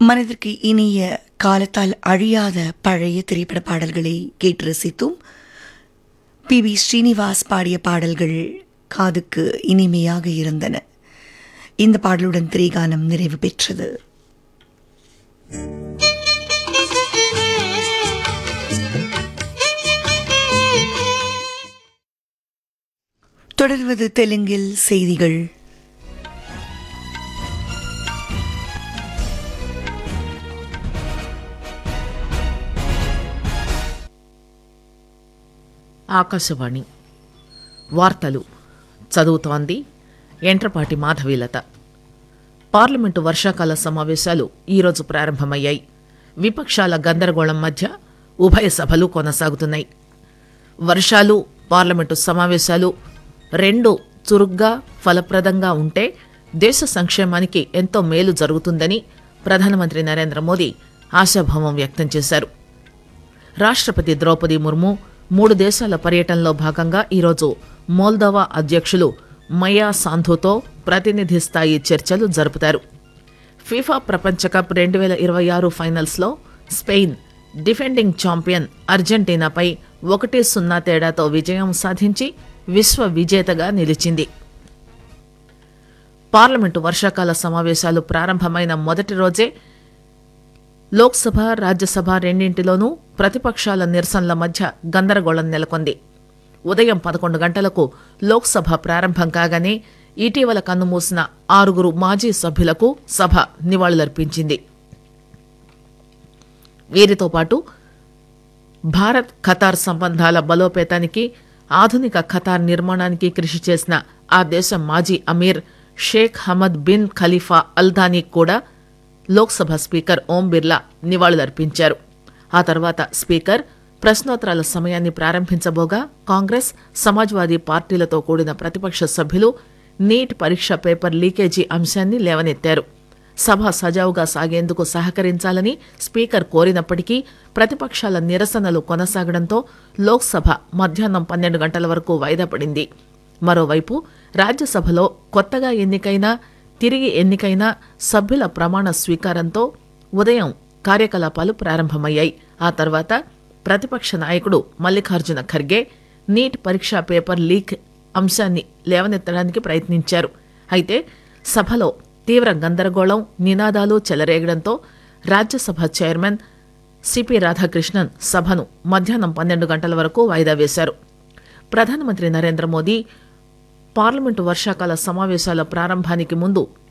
மனதிற்கு இனிய காலத்தால் அழியாத பழைய திரைப்பட பாடல்களை கேட்டு ரசித்தும் பி வி ஸ்ரீனிவாஸ் பாடிய பாடல்கள் காதுக்கு இனிமையாக இருந்தன இந்த பாடலுடன் திரைகானம் நிறைவு பெற்றது தொடர்வது தெலுங்கில் செய்திகள் ఆకాశవాణి వార్తలు చదువుతోంది ఎంట్రపాటి మాధవీలత పార్లమెంటు వర్షాకాల సమావేశాలు ఈరోజు ప్రారంభమయ్యాయి విపక్షాల గందరగోళం మధ్య ఉభయ సభలు కొనసాగుతున్నాయి వర్షాలు పార్లమెంటు సమావేశాలు రెండు చురుగ్గా ఫలప్రదంగా ఉంటే దేశ సంక్షేమానికి ఎంతో మేలు జరుగుతుందని ప్రధానమంత్రి నరేంద్ర మోదీ ఆశాభావం వ్యక్తం చేశారు రాష్ట్రపతి ద్రౌపది ముర్ము మూడు దేశాల పర్యటనలో భాగంగా ఈరోజు మోల్దోవా అధ్యక్షులు మయా సాంధుతో ప్రతినిధి స్థాయి చర్చలు జరుపుతారు ఫీఫా ప్రపంచ కప్ రెండు వేల ఇరవై ఆరు ఫైనల్స్లో స్పెయిన్ డిఫెండింగ్ ఛాంపియన్ అర్జెంటీనాపై ఒకటి సున్నా తేడాతో విజయం సాధించి విశ్వ విజేతగా నిలిచింది పార్లమెంటు వర్షాకాల సమావేశాలు ప్రారంభమైన మొదటి రోజే లోక్సభ రాజ్యసభ రెండింటిలోనూ ప్రతిపక్షాల నిరసనల మధ్య గందరగోళం నెలకొంది ఉదయం పదకొండు గంటలకు లోక్సభ ప్రారంభం కాగానే ఇటీవల కన్నుమూసిన ఆరుగురు మాజీ సభ్యులకు సభ నివాళులర్పించింది వీరితో పాటు భారత్ ఖతార్ సంబంధాల బలోపేతానికి ఆధునిక ఖతార్ నిర్మాణానికి కృషి చేసిన ఆ దేశ మాజీ emir Sheikh Hamad bin Khalifa Al Thani కూడా లోక్సభ స్పీకర్ ఓం బిర్లా నివాళులర్పించారు ఆ తర్వాత స్పీకర్ ప్రశ్నోత్తరాల సమయాన్ని ప్రారంభించబోగా కాంగ్రెస్ సమాజ్వాదీ పార్టీలతో కూడిన ప్రతిపక్ష సభ్యులు నీట్ పరీక్ష పేపర్ లీకేజీ అంశాన్ని లేవనెత్తారు సభ సజావుగా సాగేందుకు సహకరించాలని స్పీకర్ కోరినప్పటికీ ప్రతిపక్షాల నిరసనలు కొనసాగడంతో లోక్సభ మధ్యాహ్నం పన్నెండు గంటల వరకు వాయిదా పడింది మరోవైపు రాజ్యసభలో కొత్తగా ఎన్నికైన తిరిగి ఎన్నికైన సభ్యుల ప్రమాణ స్వీకారంతో ఉదయం కార్యకలాపాలు ప్రారంభమయ్యాయి ఆ తర్వాత ప్రతిపక్ష నాయకుడు మల్లికార్జున ఖర్గే నీట్ పరీక్షా పేపర్ లీక్ అంశాన్ని లేవనెత్తడానికి ప్రయత్నించారు అయితే సభలో తీవ్ర గందరగోళం నినాదాలు చెలరేగడంతో రాజ్యసభ చైర్మన్ సిపి రాధాకృష్ణన్ సభను మధ్యాహ్నం పన్నెండు గంటల వరకు వాయిదా వేశారు ప్రధానమంత్రి నరేంద్ర మోదీ పార్లమెంటు వర్షాకాల సమావేశాల ప్రారంభానికి ముందు